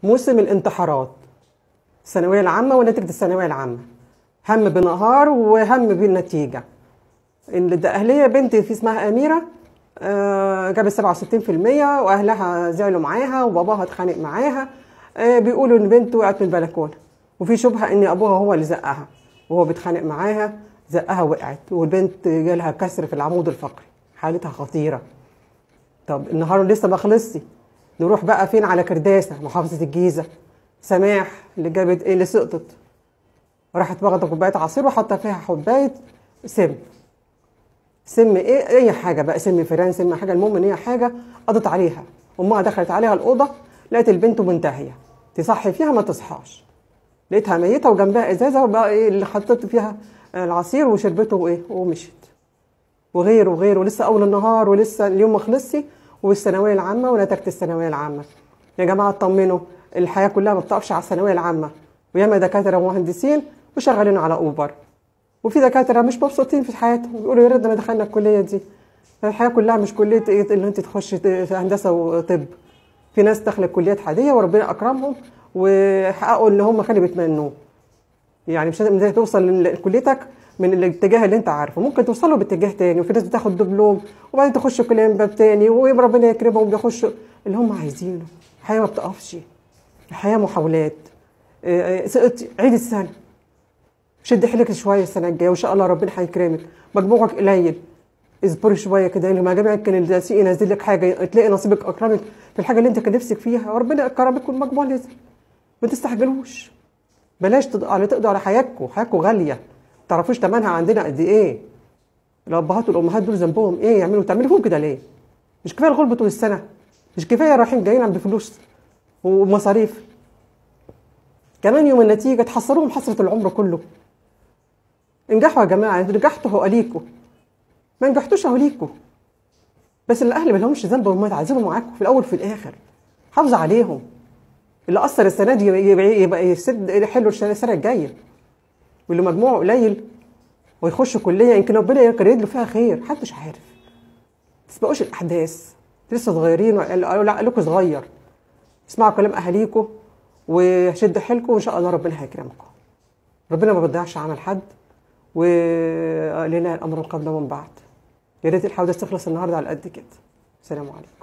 موسم الانتحارات الثانويه العامه ونتيجه الثانويه العامه هم بنهار وهم بالنتيجه الأهلية بنتي في اسمها أميرة آه، جابت 67% وأهلها زعلوا معاها وباباها اتخانق معاها آه، بيقولوا إن بنته وقعت من البلكونة وفي شبهة إن أبوها هو اللي زقها وهو بيتخانق معاها زقها وقعت والبنت جالها كسر في العمود الفقري حالتها خطيرة طب النهار لسه ما خلصش نروح بقى فين على كرداسة محافظة الجيزة سماح اللي جابت ايه اللي سقطت راحت واخده كوبايه عصير وحاطه فيها حبايه سم سم ايه اي حاجه بقى سم فيران سم حاجه المهم ان هي حاجه قضت عليها امها دخلت عليها الاوضه لقت البنت منتهيه تصحي فيها ما تصحاش لقيتها ميته وجنبها ازازه وبقى ايه اللي حطيت فيها العصير وشربته وايه ومشت وغيره وغيره ولسه اول النهار ولسه اليوم ما خلصش والثانويه العامه ونتيجه الثانويه العامه يا جماعه اطمنوا الحياه كلها ما بتقفش على الثانويه العامه وياما دكاتره ومهندسين وشغالين على اوبر وفي دكاتره مش مبسوطين في حياتهم بيقولوا يا ريتنا ما دخلنا الكليه دي الحياه كلها مش كليه ايه اللي انت تخش في هندسه وطب في ناس دخلت كليات عاديه وربنا اكرمهم وحققوا اللي هم كانوا بيتمنوه يعني مش لازم توصل لكليتك من الاتجاه اللي انت عارفه ممكن توصلوا باتجاه تاني وفي ناس بتاخد دبلوم وبعدين تخش كليه من باب تاني وربنا يكرمهم بيخشوا اللي هم عايزينه الحياه ما بتقفش الحياه محاولات سقط عيد السنه شد حيلك شويه السنه الجايه وان شاء الله ربنا هيكرمك مجموعك قليل اصبري شويه كده لما جامعك كان الدراسي ينزل لك حاجه تلاقي نصيبك اكرمك في الحاجه اللي انت كان نفسك فيها وربنا اكرمك والمجموع نزل ما تستعجلوش بلاش تقضوا على تقضوا على حياتكم حياتكم غاليه ما تعرفوش ثمنها عندنا قد ايه الابهات والامهات دول ذنبهم ايه يعملوا تعملوا فيهم كده ليه مش كفايه الغلب طول السنه مش كفايه رايحين جايين عم بفلوس ومصاريف كمان يوم النتيجه تحصروهم حسره العمر كله انجحوا يا جماعه نجحتوا هو ليكوا ما نجحتوش اهو ليكوا بس الاهل ما لهمش ذنب وهم يتعذبوا معاكم في الاول وفي الاخر حافظوا عليهم اللي اثر السنه دي يبقى, يبقى يسد يحلوا السنه الجايه واللي مجموعه قليل ويخش كليه يمكن ربنا يكرد له فيها خير محدش عارف ما تسبقوش الاحداث لسه صغيرين لا لكم صغير اسمعوا كلام اهاليكم وشدوا حيلكم وان شاء الله ربنا هيكرمكم ربنا ما بيضيعش عمل حد ولله الامر قبل ومن بعد يا ريت الحوادث تخلص النهارده على قد كده سلام عليكم